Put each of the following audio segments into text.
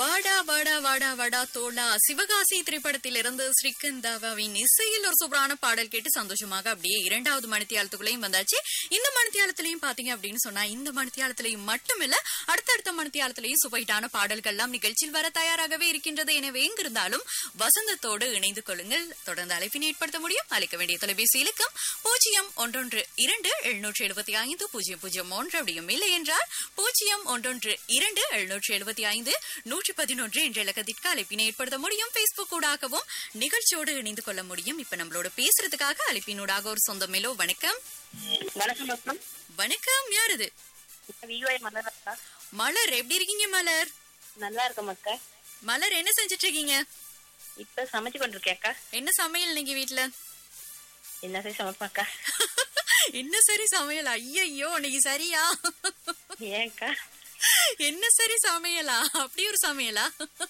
வாடா வாடா வாடா வாடா தோடா சிவகாசி திரைப்படத்திலிருந்து ஸ்ரீகந்தாவின் இசையில் ஒரு சூப்பரான பாடல் கேட்டு சந்தோஷமாக அப்படியே இரண்டாவது மணித்தியாலத்துக்குள்ளேயும் வந்தாச்சு இந்த மணித்தியாலத்திலையும் பாத்தீங்க அப்படின்னு சொன்னா இந்த மணித்தியாலத்திலையும் மட்டுமில்ல அடுத்தடுத்த மணித்தியாலத்திலையும் சுவைட்டான பாடல்கள்லாம் நிகழ்ச்சியில் வர தயாராகவே இருக்கின்றது எனவே எங்கிருந்தாலும் வசந்தத்தோடு இணைந்து கொள்ளுங்கள் தொடர்ந்து அழைப்பினை ஏற்படுத்த முடியும் அழைக்க வேண்டிய தொலைபேசி இலக்கம் பூஜ்ஜியம் ஒன்றொன்று இரண்டு எழுநூற்றி எழுபத்தி ஐந்து பூஜ்ஜியம் பூஜ்ஜியம் ஒன்று அப்படியும் இல்லை என்றால் பூஜ்ஜியம் ஒன்றொன்று இரண்டு எழுநூற்றி எழுபத்தி ஐந்து நூற்றி பதினொன்று என்ற இலக்கத்திற்கு அழைப்பினை ஏற்படுத்த முடியும் பேஸ்புக் ஊடாகவும் நிகழ்ச்சியோடு இணைந்து கொள்ள முடியும் இப்ப நம்மளோட பேசுறதுக்காக அழைப்பினூடாக ஒரு சொந்தம் மேலோ வணக்கம் வணக்கம் டாக்டர் வணக்கம் யார் இது வியூஐ மலர் அக்கா மலர் எப்படி இருக்கீங்க மலர் நல்லா இருக்க மக்கா மலர் என்ன செஞ்சிட்டு இருக்கீங்க இப்ப சமைச்சு கொண்டிருக்கேன் அக்கா என்ன சமையல் நீங்க வீட்ல என்ன சரி சமைப்பாக்கா என்ன சரி சமையல் ஐயையோ இன்னைக்கு சரியா ஏன்க்கா என்ன சரி சமையலா அப்படி ஒரு சமையலா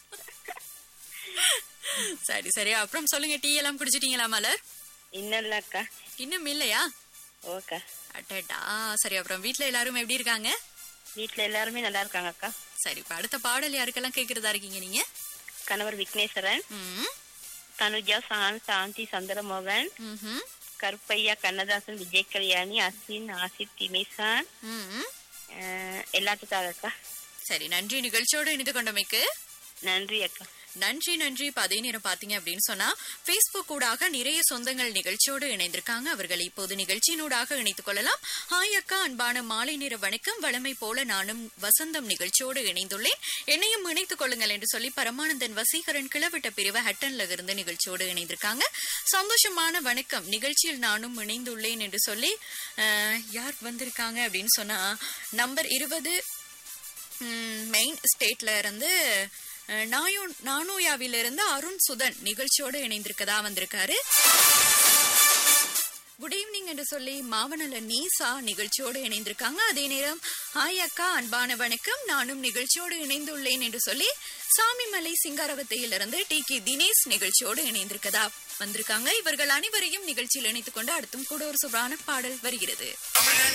சரி சரி அப்புறம் சொல்லுங்க டீ எல்லாம் குடிச்சிட்டீங்களா மலர் இன்னும் இல்ல அக்கா இன்னும் இல்லையா ஓக்கா அட்டடா சரி அப்புறம் வீட்ல எல்லாரும் எப்படி இருக்காங்க வீட்ல எல்லாருமே நல்லா இருக்காங்க அக்கா சரி இப்ப அடுத்த பாடல் யாருக்கெல்லாம் கேக்குறதா இருக்கீங்க நீங்க கணவர் விக்னேஸ்வரன் ம், தனுஜா சான் சாந்தி சந்திரமோகன் ம்ஹும், கருப்பையா கண்ணதாசன் விஜய் கல்யாணி அஸ்வின் ஆசித் திமேசான் ம். அஹ், எல்லாத்துக்காக அக்கா சரி நன்றி நிகழ்ச்சியோடு இணைந்து கொண்டமைக்கு நன்றி அக்கா நன்றி நன்றி இப்ப அதே நேரம் பாத்தீங்க அப்படின்னு சொன்னா பேஸ்புக் ஊடாக நிறைய சொந்தங்கள் நிகழ்ச்சியோடு இணைந்திருக்காங்க அவர்கள் இப்போது நிகழ்ச்சியினூடாக இணைத்துக் கொள்ளலாம் ஹாய் அக்கா அன்பான மாலை நேர வணக்கம் வளமை போல நானும் வசந்தம் நிகழ்ச்சியோடு இணைந்துள்ளேன் என்னையும் இணைத்துக் கொள்ளுங்கள் என்று சொல்லி பரமானந்தன் வசீகரன் கிளவிட்ட பிரிவு ஹட்டன்ல இருந்து நிகழ்ச்சியோடு இணைந்திருக்காங்க சந்தோஷமான வணக்கம் நிகழ்ச்சியில் நானும் இணைந்துள்ளேன் என்று சொல்லி அஹ், யார் வந்திருக்காங்க அப்படின்னு சொன்னா நம்பர் இருபது மெயின் ஸ்டேட்ல இருந்து அஹ், நாயோ நானோயாவிலிருந்து அருண் சுதன் நிகழ்ச்சியோடு இணைந்திருக்கதா வந்திருக்காரு குட் ஈவினிங் என்று சொல்லி மாவனல நீசா நிகழ்ச்சியோடு இணைந்திருக்காங்க அதே நேரம் ஹாய் அக்கா அன்பான வணக்கம் நானும் நிகழ்ச்சியோடு இணைந்துள்ளேன் என்று சொல்லி சாமிமலை சிங்காரவத்தையிலிருந்து டி கே தினேஷ் நிகழ்ச்சியோடு இணைந்திருக்கதா வந்திருக்காங்க இவர்கள் அனைவரையும் நிகழ்ச்சியில் இணைத்துக் கொண்டு அடுத்தும் கூட ஒரு சுபரான பாடல் வருகிறது